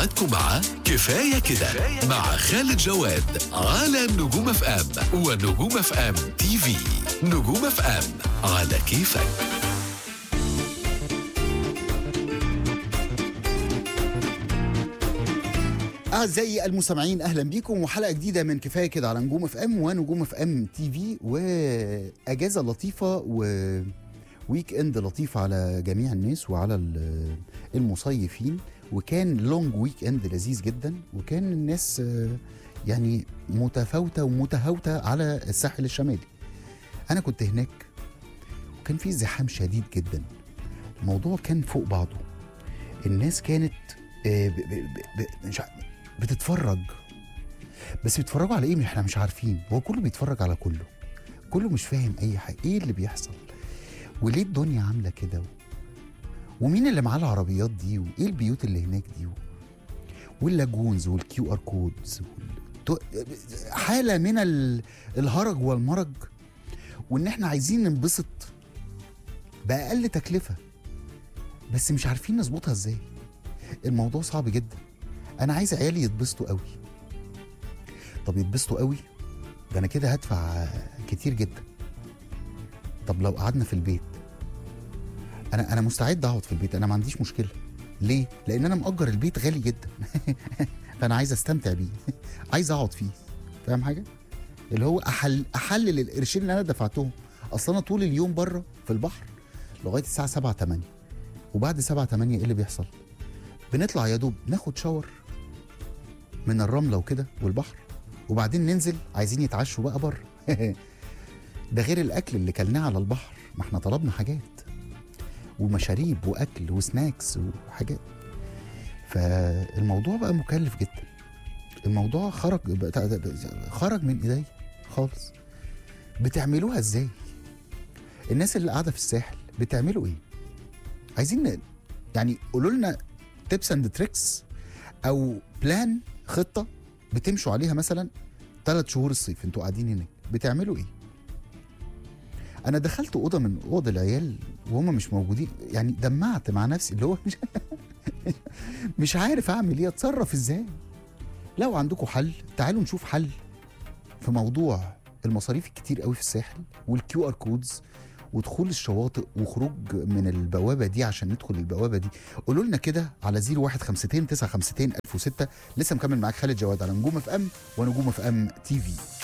موعدكم مع كفاية كده مع خالد جواد على نجوم اف ام ونجوم اف ام تي في نجوم اف ام على كيفك أعزائي المستمعين أهلا بيكم وحلقة جديدة من كفاية كده على نجوم اف ام ونجوم اف ام تي في وأجازة لطيفة وويك اند لطيف على جميع الناس وعلى ال- المصيفين وكان لونج ويك اند لذيذ جدا وكان الناس آه، يعني متفاوتة ومتهاوتة على الساحل الشمالي أنا كنت هناك وكان في ازدحام شديد جدا الموضوع كان فوق بعضه الناس كانت آه، ب- ب- ب- مش ع- بتتفرج بس بيتفرجوا على ايه احنا مش عارفين هو كله بيتفرج على كله كله مش فاهم اي حاجه ايه اللي بيحصل وليه الدنيا عامله كده ومين اللي معاه العربيات دي وايه البيوت اللي هناك دي واللاجونز والكيو ار كودز والتو- حاله من ال- الهرج والمرج وان احنا عايزين ننبسط باقل تكلفه بس مش عارفين نظبطها ازاي الموضوع صعب جدا انا عايز عيالي يتبسطوا قوي طب يتبسطوا قوي ده انا كده هدفع كتير جدا طب لو قعدنا في البيت انا انا مستعد اقعد في البيت انا ما عنديش مشكله ليه لان انا مأجر البيت غالي جدا فانا عايز استمتع بيه عايز اقعد فيه فاهم حاجه اللي هو احل احلل القرشين اللي انا دفعتهم اصل انا طول اليوم بره في البحر لغايه الساعه 7 8 وبعد 7 8 ايه اللي بيحصل بنطلع يا دوب ناخد شاور من الرمله وكده والبحر وبعدين ننزل عايزين يتعشوا بقى بره ده غير الاكل اللي كلناه على البحر ما احنا طلبنا حاجات ومشاريب واكل وسناكس وحاجات فالموضوع بقى مكلف جدا الموضوع خرج بقى- خرج من ايديا خالص بتعملوها ازاي الناس اللي قاعده في الساحل بتعملوا ايه عايزين ن- يعني قولوا لنا تيبس اند تريكس او بلان خطه بتمشوا عليها مثلا ثلاث شهور الصيف انتوا قاعدين هناك بتعملوا ايه انا دخلت اوضه من اوض العيال وهم مش موجودين يعني دمعت مع نفسي اللي هو مش مش عارف اعمل ايه اتصرف ازاي لو عندكم حل تعالوا نشوف حل في موضوع المصاريف الكتير قوي في الساحل والكيو ار كودز ودخول الشواطئ وخروج من البوابه دي عشان ندخل البوابه دي قولوا لنا كده على 0152 952 1006 لسه مكمل معاك خالد جواد على نجوم اف ام ونجوم اف ام تي في